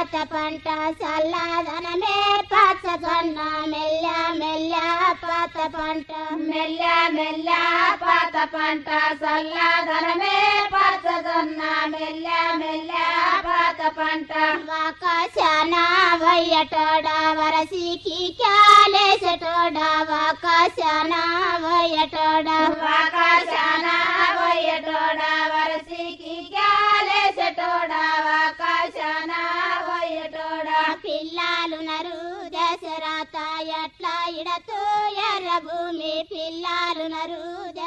పాత పంట చల్లదనమే పచ్చదొన్న మెల్ల మెల్ల పాత పంట మెల్ల మెల్ల పాత పంట చల్లదనమే పచ్చదొన్న మెల్ల మెల్ల పాత పంట ఆకాశాన వయ్యటోడ వరసికి క్యాలేసటోడ ఆకాశాన వయ్యటోడ ఆకాశాన వయ్యటోడ వరసికి క్యాలేసటోడ ఆకాశాన వయ్యటోడ పిల్లాలు నరు దశరాత ఎట్లా ఇడతూ ఎర్ర భూమి పిల్లాలు నరు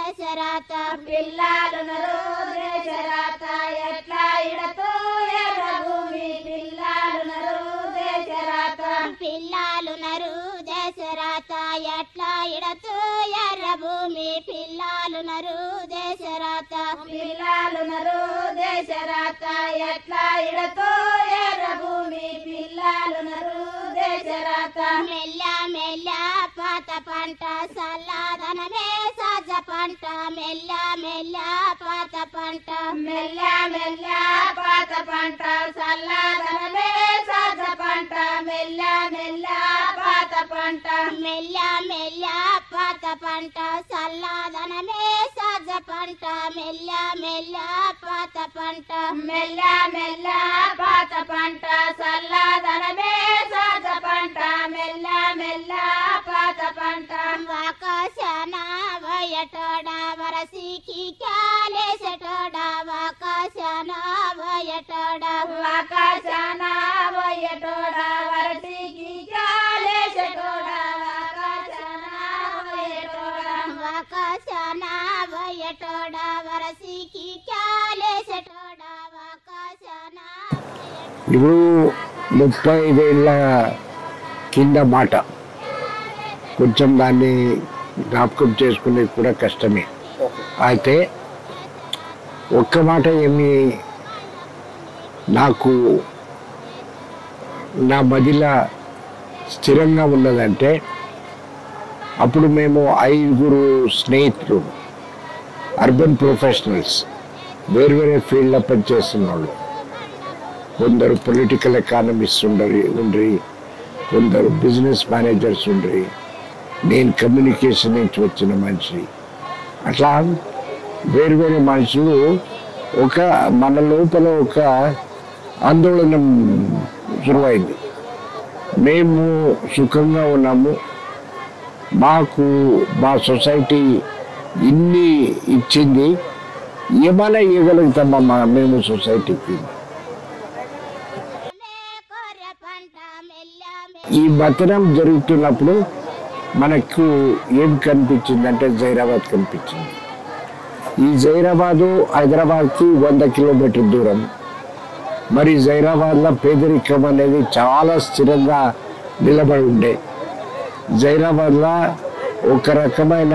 దశరాత పిల్లాలు నరు దేశరాత ఎట్లా ఇడతో ఎర్ర భూమి పిల్లాలు నరు దేశరాత పిల్లాలు నరు దశరాత ఎట్లా ఇడతూ ఎర్ర భూమి పిల్లాలు నరు దశరాత పిల్లాలు నరు దేశరాత ఎట్లా ఇడతో ఎర్ర భూమి పిల్లాలు నరు దేశరాత మెల్ల మెల్ల పాత పంట సల్లాదనమే సజ్జ పంట మెల్ల మెల్ల పాత పంట మెల్ల మెల్ల పాత పంట చల్లదనమే సాజ పంట మెల్ల మెల్ల పాత పంట మెల్ల మెల్ల పాత పంట సల్లాదనమే సజ్జ పంట మెల్ల మెల్ల పాత పంట మెల్ల మెల్ల పాత పంట చల్లదనమే సాజ పంట మెల్ల మెల్ల పాత పంట ఆకాశాన వయటోడ వరసికి క్యాలేసటోడ ఆకాశాన వయటోడ ఆకాశాన వయ్యటోడ వరటికి కాలేసటోడ ఆకాశాన వయ్యటోడ ఆకాశాన వయటోడ వరసికి క్యాలేసటోడ ఆకాశాన ఇప్పుడు ముప్పై ఐదేళ్ళ కింద మాట కొంచెం దాన్ని జ్ఞాపకం చేసుకునేది కూడా కష్టమే అయితే ఒక్క మాట ఏమి నాకు నా మదిలో స్థిరంగా ఉన్నదంటే అప్పుడు మేము ఐదుగురు స్నేహితులు అర్బన్ ప్రొఫెషనల్స్ వేరు వేరే ఫీల్డ్లో పనిచేస్తున్న వాళ్ళు కొందరు పొలిటికల్ ఎకానమిస్ట్ ఉండరి ఉండ్రి కొందరు బిజినెస్ మేనేజర్స్ ఉండ్రి నేను కమ్యూనికేషన్ నుంచి వచ్చిన మనిషి అట్లా వేరు వేరే మనుషులు ఒక మన లోపల ఒక ఆందోళన శురువైంది మేము సుఖంగా ఉన్నాము మాకు మా సొసైటీ ఇన్ని ఇచ్చింది ఏమైనా ఇవ్వగలుగుతామమ్మా మేము సొసైటీకి కొర్ర పంట మెల్ల ఈ మతనం జరుగుతున్నప్పుడు మనకు ఏం కనిపించింది అంటే జైరాబాద్ కనిపించింది ఈ జైరాబాదు హైదరాబాద్కి వంద కిలోమీటర్ దూరం మరి జైరాబాద్లో పేదరికం అనేది చాలా స్థిరంగా నిలబడి ఉండే జైరాబాద్లో ఒక రకమైన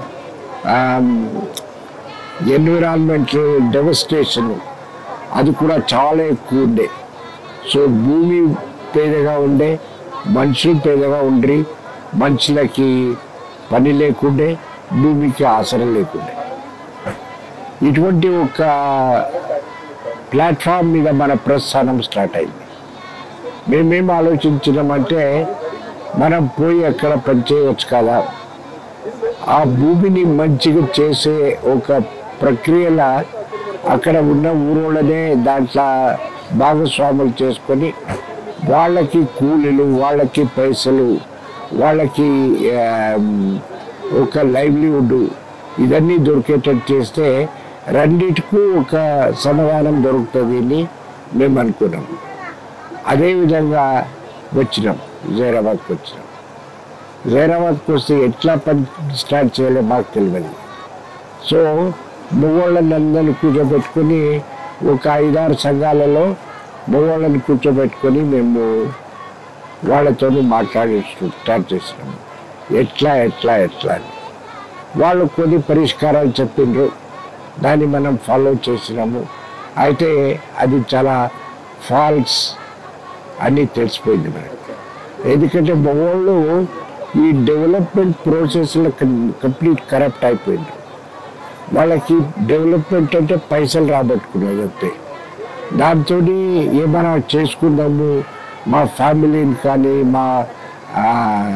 ఎన్విరాన్మెంటల్ డెవస్టేషన్ అది కూడా చాలా ఎక్కువ ఉండే సో భూమి పేదగా ఉండే మనుషులు పేదగా ఉండ్రి మనుషులకి పని లేకుండే భూమికి ఆసరం లేకుండే ఇటువంటి ఒక ప్లాట్ఫామ్ మీద మన ప్రస్థానం స్టార్ట్ అయింది మేమేం ఆలోచించినామంటే మనం పోయి అక్కడ పని చేయవచ్చు కదా ఆ భూమిని మంచిగా చేసే ఒక ప్రక్రియల అక్కడ ఉన్న ఊరోళ్ళనే దాంట్లో భాగస్వాములు చేసుకొని వాళ్ళకి కూలీలు వాళ్ళకి పైసలు వాళ్ళకి ఆ, ఒక లైవ్లీవుడ్ ఇవన్నీ దొరికేటట్టు చేస్తే రెండిటికు ఒక సమాధానం దొరుకుతుంది అని మేము అనుకున్నాం అదేవిధంగా వచ్చినాం జైరాబాద్కి వచ్చినాం జైరాబాద్కి వస్తే ఎట్లా పని స్టార్ట్ చేయాలో మాకు తెలియదు సో మగవాళ్ళని అందరినీ కూర్చోబెట్టుకొని ఒక ఐదారు సంఘాలలో మగవాళ్ళని కూర్చోబెట్టుకొని మేము వాళ్ళతో మాట్లాడి స్టార్ట్ చేసినాము ఎట్లా ఎట్లా ఎట్లా అని వాళ్ళు కొన్ని పరిష్కారాలు చెప్పిండ్రు దాన్ని మనం ఫాలో చేసినాము అయితే అది చాలా ఫాల్స్ అని తెలిసిపోయింది మనకి ఎందుకంటే మగవాళ్ళు ఈ డెవలప్మెంట్ ప్రాసెస్లో కంప్లీట్ కరప్ట్ అయిపోయింది వాళ్ళకి డెవలప్మెంట్ అంటే పైసలు రాబట్టుకునేది అంతే దాంతో ఏమైనా చేసుకుందాము మా ఫ్యామిలీని కానీ మా ఆ,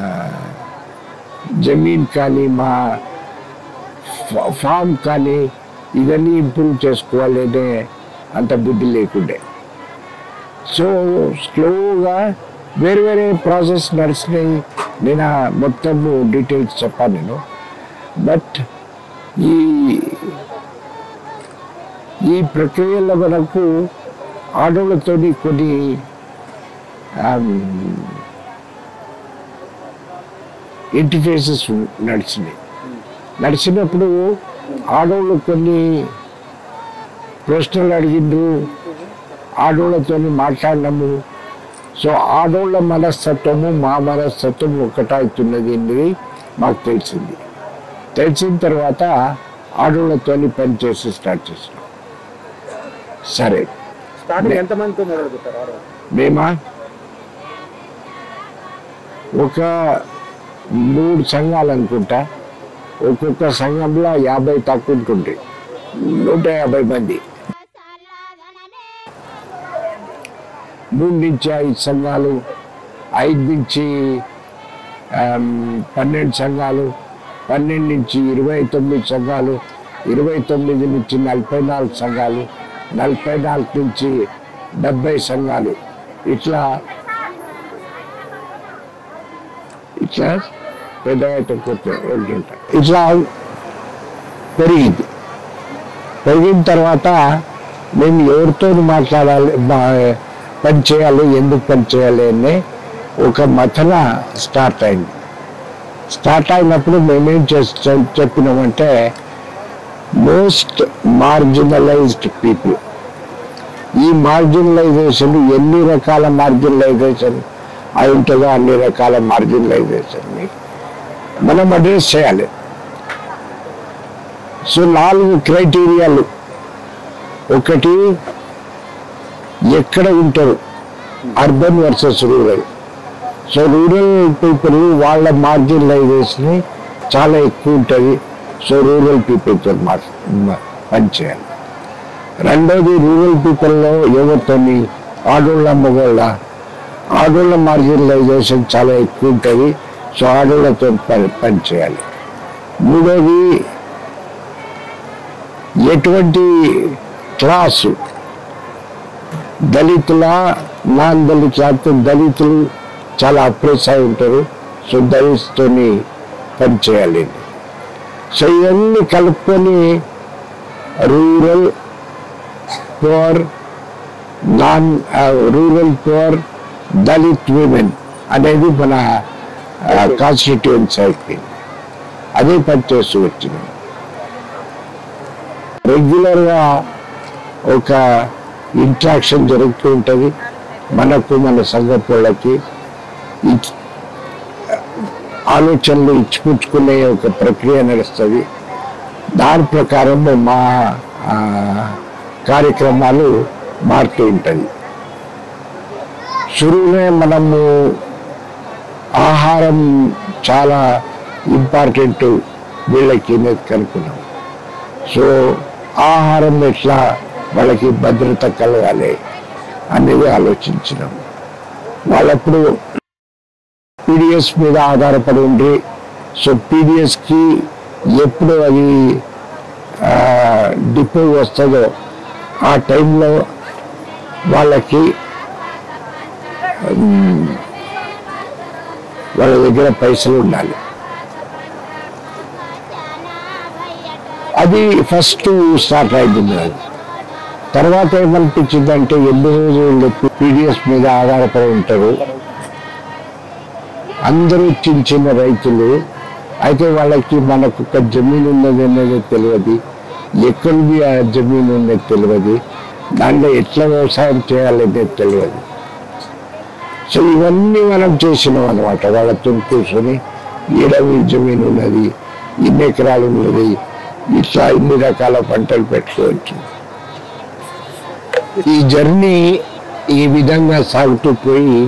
జమీన్ కానీ మా ఫా- ఫామ్ కానీ ఇవన్నీ ఇంప్రూవ్ చేసుకోవాలి అనే అంత బుద్ధి లేకుండే సో స్లోగా వేరే వేరే ప్రాసెస్ నడిచినాయి నేను ఆ మొత్తము డీటెయిల్స్ చెప్పాను నేను బట్ ఈ ఈ ప్రక్రియలో మనకు ఆడోళ్ళతో కొన్ని ఇంటర్ఫేసెస్ నడిచినాయి నడిచినప్పుడు ఆడోళ్ళు కొన్ని ప్రశ్నలు అడిగిండ్రు ఆడోళ్ళతో మాట్లాడినాము సో ఆడోళ్ళ మనస్తత్వము మా మనస్తత్వం ఒకటవుతున్నది అనేది మాకు తెలిసింది తెలిసిన తర్వాత ఆడోళ్ళతో పని చేసి స్టార్ట్ చేసినాం సరే స్టార్టింగ్ ఎంత మందితో మొదలు పెట్టారు ఆడవాళ్ళు? మేమా ఒక మూడు సంఘాలు అనుకుంటా ఒక్కొక్క సంఘంలో యాభై తక్కువ ఉంటుండే నూట యాభై మంది సల్లదనమే మూడు నుంచి ఐదు సంఘాలు ఐదు నుంచి ఆమ్, పన్నెండు సంఘాలు పన్నెండు నుంచి ఇరవై తొమ్మిది సంఘాలు ఇరవై తొమ్మిది నుంచి నలభై నాలుగు సంఘాలు నలభై నాలుగు నుంచి డెబ్బై సంఘాలు ఇట్లా ఇట్లా పెద్దగా తక్కువ వెళ్తుంటాయి ఇట్లా పెరిగింది పెరిగిన తర్వాత మేము ఎవరితో మాట్లాడాలి మా- పని చేయాలి ఎందుకు పని చేయాలి అని ఒక మథన స్టార్ట్ అయింది స్టార్ట్ అయినప్పుడు మేమేం చేస్తా చెప్పినామంటే మోస్ట్ మార్జినలైజ్డ్ పీపుల్ ఈ మార్జినలైజేషన్ ఎన్ని రకాల మార్జినలైజేషన్ అయి ఉంటుందో అన్ని రకాల మార్జినలైజేషన్ని మనం అడ్రస్ చేయాలి సో నాలుగు క్రైటీరియాలు ఒకటి ఎక్కడ ఉంటారు urban versus rural so rural people వాళ్ళ మార్జినలైజేషన్ చాలా ఎక్కువ ఉంటుంది సో రూరల్ పీపుల్తో పనిచేయాలి రెండోది రూరల్ పీపుల్లో ఎవరితోని ఆడోళ్ళ మగోళ్ళ ఆడోళ్ళ మార్జినలైజేషన్ చాలా ఎక్కువ ఉంటుంది సో ఆడోళ్ళతో పని పనిచేయాలి మూడోది ఎటువంటి క్లాసు దళితుల నాన్ దళితుల దళితులు చాలా అప్రెస్ అయి ఉంటారు సో దళితుని పనిచేయాలి సో ఇవన్నీ కలుపుకొని rural poor non rural poor Dalit women అనేది మన కాన్స్టిట్యూన్స్ అయిపోయింది అదే పని చేస్తూ వచ్చినాం రెగ్యులర్గా ఒక ఇంట్రాక్షన్ జరుగుతూ ఉంటుంది మనకు మన సంఘపోళ్ళకి ఇచ్- ఆలోచనలు ఇచ్చిపుచ్చుకునే ఒక ప్రక్రియ నడుస్తుంది దాని ప్రకారం మా ఆ, కార్యక్రమాలు మారుతూ ఉంటుంది షురువునే మనము ఆహారం చాలా ఇంపార్టెంట్ వీళ్ళకి అనేది కనుక్కున్నాం సో ఆహారం ఎట్లా వాళ్ళకి భద్రత కలగాలి అనేది ఆలోచించినాం వాళ్ళప్పుడు పీడిఎస్ మీద ఆధారపడి ఉండి సో పీడిఎస్కి ఎప్పుడు అది డిపో వస్తుందో ఆ టైంలో వాళ్ళకి ఉమ్, వాళ్ళ దగ్గర పైసలు ఉండాలి అది ఫస్ట్ స్టార్ట్ అయింది అది తర్వాత ఏమనిపించిందంటే ఎన్ని రోజులు పీడిఎస్ మీద ఆధారపడి ఉంటారు అందరూ చిన్న చిన్న రైతులు అయితే వాళ్ళకి మనకు ఒక జమీన్ ఉన్నది అనేది తెలియదు ఎక్కడిది ఆ జమీన్ ఉన్నది తెలియదు దాంట్లో ఎట్లా వ్యవసాయం చేయాలనేది తెలియదు సో ఇవన్నీ మనం చేసినాం అనమాట వాళ్ళతో కూర్చొని ఈడవి జమీన్ ఉన్నది ఇన్ని ఎకరాలు ఉన్నది ఇట్లా ఇన్ని రకాల పంటలు పెట్టుకోవచ్చు ఈ జర్నీ ఈ విధంగా సాగుతూ పోయి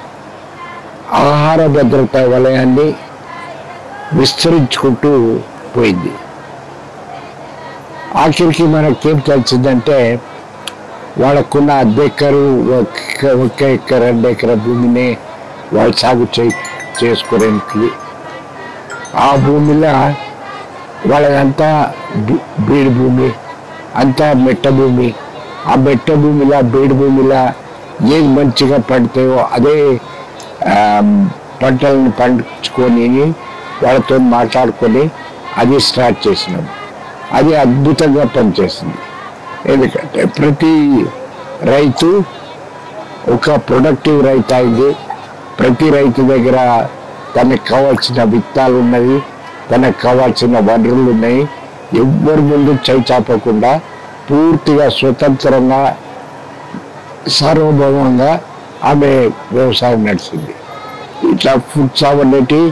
ఆహార భద్రత వలయాన్ని విస్తరించుకుంటూ పోయింది ఆఖరికి మనకేం తెలిసిందంటే వాళ్ళకున్న అర్ధ ఎకరు ఒక ఒక ఎకర రెండు ఎకర భూమిని వాళ్ళు సాగు చే చేసుకోవడానికి ఆ భూమిలో వాళ్ళదంతా బీ- బీడు భూమి అంతా మెట్ట భూమి ఆ మెట్ట భూమిలో బీడు భూమిలో ఏది మంచిగా పండుతాయో అదే ఆ, పంటలను పండించుకొని వాళ్ళతో మాట్లాడుకొని అది స్టార్ట్ చేసినాం అది అద్భుతంగా పనిచేసింది ఎందుకంటే ప్రతి రైతు ఒక ప్రొడక్టివ్ రైతు అయింది ప్రతి రైతు దగ్గర తనకు కావాల్సిన విత్తాలు ఉన్నవి తనకు కావాల్సిన వనరులు ఉన్నాయి ఎవ్వరి ముందు చేయి చాపకుండా పూర్తిగా స్వతంత్రంగా సార్వభౌమంగా ఆమె వ్యవసాయం నడిచింది ఇట్లా ఫుడ్స్ అవన్నిటి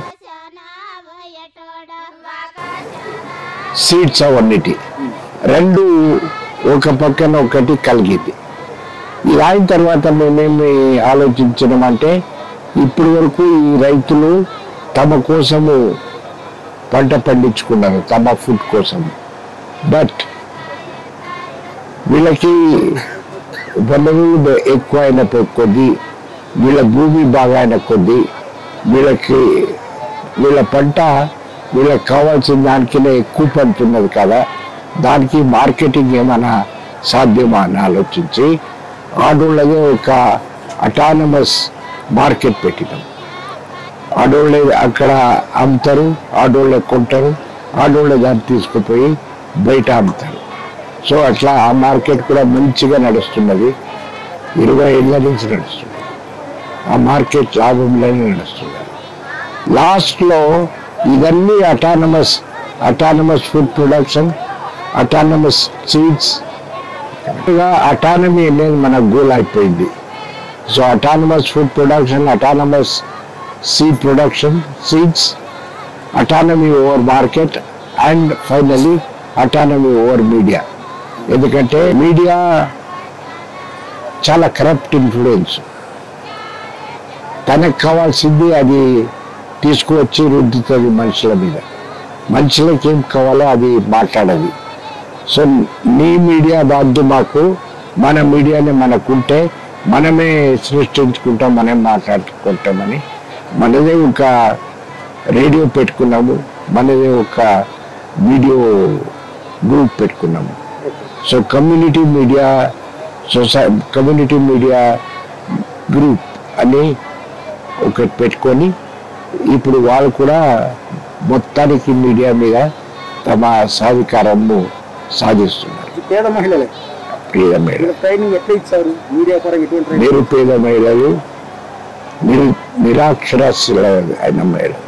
సీడ్స్ అవన్నిటి రెండు ఒక పక్కన ఒకటి కలిగింది ఇది అయిన తర్వాత మేమేమి ఆలోచించడం అంటే ఇప్పటి వరకు ఈ రైతులు తమ కోసము పంట పండించుకున్నారు తమ ఫుడ్ కోసం బట్ వీళ్ళకి వనరులు ఎక్కువ అయిన కొద్దీ వీళ్ళ భూమి బాగా అయిన కొద్దీ వీళ్ళకి వీళ్ళ పంట వీళ్ళకి కావాల్సిన దానికినే ఎక్కువ పండుతున్నది కదా దానికి మార్కెటింగ్ ఏమైనా సాధ్యమా అని ఆలోచించి ఆడోళ్ళదే ఒక అటానమస్ మార్కెట్ పెట్టినాం ఆడోళ్ళే అక్కడ అమ్ముతారు ఆడోళ్ళే కొంటారు ఆడోళ్ళే దాన్ని తీసుకుపోయి బయట అమ్ముతారు సో అట్లా ఆ మార్కెట్ కూడా మంచిగా నడుస్తున్నది ఇరవై ఏళ్ళ నుంచి నడుస్తుంది ఆ మార్కెట్ లాభంలోనే నడుస్తున్నది లాస్ట్లో ఇవన్నీ autonomous autonomous food production autonomous seeds autonomy అనేది మన గోల్ అయిపోయింది so autonomous food production autonomous seed production seeds autonomy over market and finally autonomy over media ఎందుకంటే మీడియా చాలా కరప్ట్ ఇన్ఫ్లుయెన్స్ తనకు కావాల్సింది అది తీసుకువచ్చి రుద్దుతుంది మనుషుల మీద మనుషులకి ఏం కావాలో అది మాట్లాడది సో నీ మీడియా బాధ్యత మాకు మన మీడియానే మనకుంటే మనమే సృష్టించుకుంటాం మనం మాట్లాడుకుంటామని మనదే ఒక రేడియో పెట్టుకున్నాము మనదే ఒక వీడియో గ్రూప్ పెట్టుకున్నాము సో కమ్యూనిటీ మీడియా సొసై కమ్యూనిటీ మీడియా గ్రూప్ అని ఒకటి పెట్టుకొని ఇప్పుడు వాళ్ళు కూడా మొత్తానికి మీడియా మీద తమ సాధికారము సాధిస్తున్నారు ఈ పేద మహిళలే పేద మహిళలు వీళ్ళ ట్రైనింగ్ ఎట్లా ఇచ్చారు మీడియా పరంగా ఎటువంటి ట్రైనింగ్ నిరుపేద మహిళలు నిరు నిరాక్షరాస్యుల అయిన మహిళలు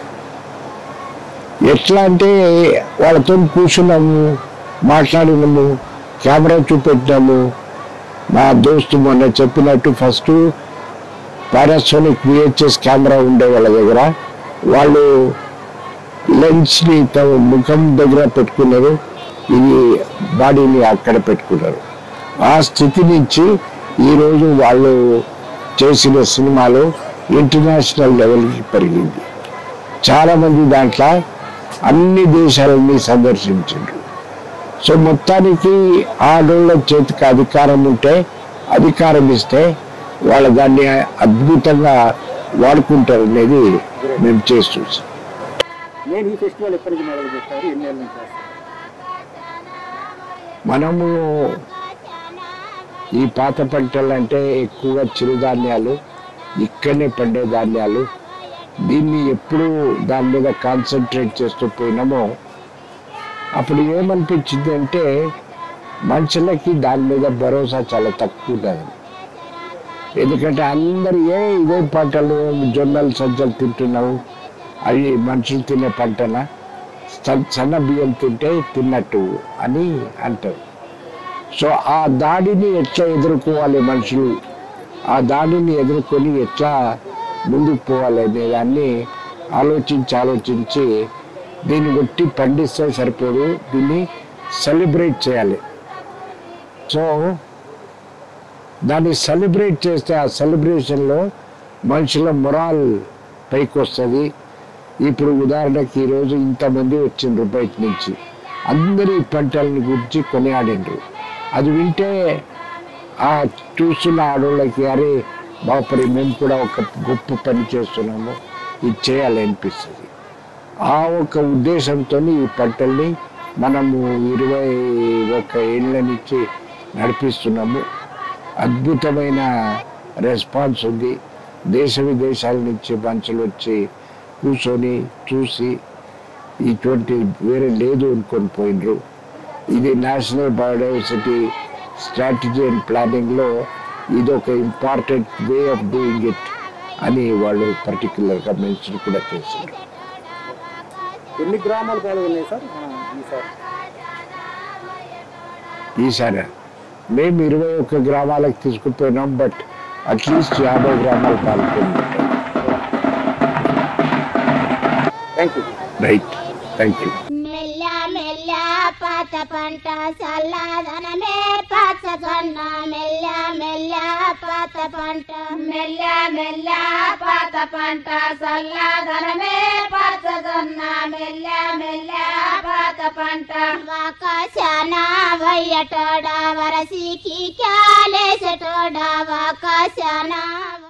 ఎట్లా అంటే వాళ్ళతో కూర్చున్నాము మాట్లాడినాము కెమెరా చూపెట్టినాము మా దోస్తు మొన్న చెప్పినట్టు ఫస్ట్ పారాసోనిక్ విహెచ్ఎస్ కెమెరా ఉండే వాళ్ళ దగ్గర వాళ్ళు లెన్స్ని తమ ముఖం దగ్గర పెట్టుకున్నారు ఇది బాడీని అక్కడ పెట్టుకున్నారు ఆ స్థితి నుంచి ఈరోజు వాళ్ళు చేసిన సినిమాలు ఇంటర్నేషనల్ లెవెల్కి పెరిగింది చాలామంది దాంట్లో అన్ని దేశాలని సందర్శించారు సో మొత్తానికి ఆడోళ్ళ చేతికి అధికారం ఉంటే అధికారం ఇస్తే వాళ్ళు దాన్ని అద్భుతంగా వాడుకుంటారు అనేది మేము చేసి చూసాం నేను ఈ ఫెస్టివల్ ఎప్పటికి మొదలు పెట్టారు ఎన్ని ఏళ్ళ నుంచి చేస్తారు? మనము ఈ పాత పంటలు అంటే ఎక్కువగా చిరుధాన్యాలు ఇక్కడనే పండే ధాన్యాలు దీన్ని ఎప్పుడు దాని మీద కాన్సన్ట్రేట్ చేస్తూ పోయినామో అప్పుడు ఏమనిపించింది అంటే మనుషులకి దాని మీద భరోసా చాలా తక్కువ ఉంటుంది ఎందుకంటే అందరు ఏ ఇదే పంటలు జొన్నలు సజ్జలు తింటున్నావు అవి మనుషులు తినే పంటనా సన్- సన్న బియ్యం తింటే తిన్నట్టు అని అంటారు సో ఆ దాడిని ఎట్లా ఎదుర్కోవాలి మనుషులు ఆ దాడిని ఎదుర్కొని ఎట్లా ముందుకు పోవాలి అనే దాన్ని ఆలోచించి ఆలోచించి దీన్ని కొట్టి పండిస్తే సరిపోదు దీన్ని సెలబ్రేట్ చేయాలి సో దాన్ని సెలబ్రేట్ చేస్తే ఆ సెలబ్రేషన్లో మనుషుల మొరాల్ పైకి వస్తుంది ఇప్పుడు ఉదాహరణకి ఈరోజు ఇంతమంది వచ్చిండ్రు బయట నుంచి అందరి పంటలని గురించి కొనియాడిండ్రు అది వింటే ఆ చూసిన ఆడవాళ్ళకి అరే బాపరి మేము కూడా ఒక గొప్ప పని చేస్తున్నాము ఇది చేయాలనిపిస్తుంది ఆ ఒక ఉద్దేశంతో ఈ పంటల్ని మనము ఇరవై ఒక ఏళ్ళ నుంచి నడిపిస్తున్నాము అద్భుతమైన రెస్పాన్స్ ఉంది దేశ విదేశాల నుంచి మనుషులు వచ్చి కూర్చొని చూసి ఇటువంటి వేరే లేదు అనుకొని పోయినరు ఇది నేషనల్ బయోడైవర్సిటీ స్ట్రాటజీ అండ్ ప్లానింగ్లో ఇది ఒక important way of doing it అని వాళ్ళు పర్టికులర్గా మెన్షన్ కూడా చేశారు ఎన్ని గ్రామాలు పాల్గొన్నాయి సార్ మన ఈసారి ఈసారి మేము ఇరవై ఒక్క గ్రామాలకు తీసుకుపోయినాం బట్ అట్లీస్ట్ యాభై గ్రామాలు పాల్గొన్నాం thank you right thank you మెల్ల మెల్ల పాత పంట చల్లదనమే పచ్చదొన్న మెల్ల మెల్ల పాత పంట మెల్ల మెల్ల పాత పంట చల్లదనమే పచ్చదొన్న మెల్ల మెల్ల పాత పంట ఆకాశాన వయ్యటోడ వరసికి క్యాలేసటోడ ఆకాశాన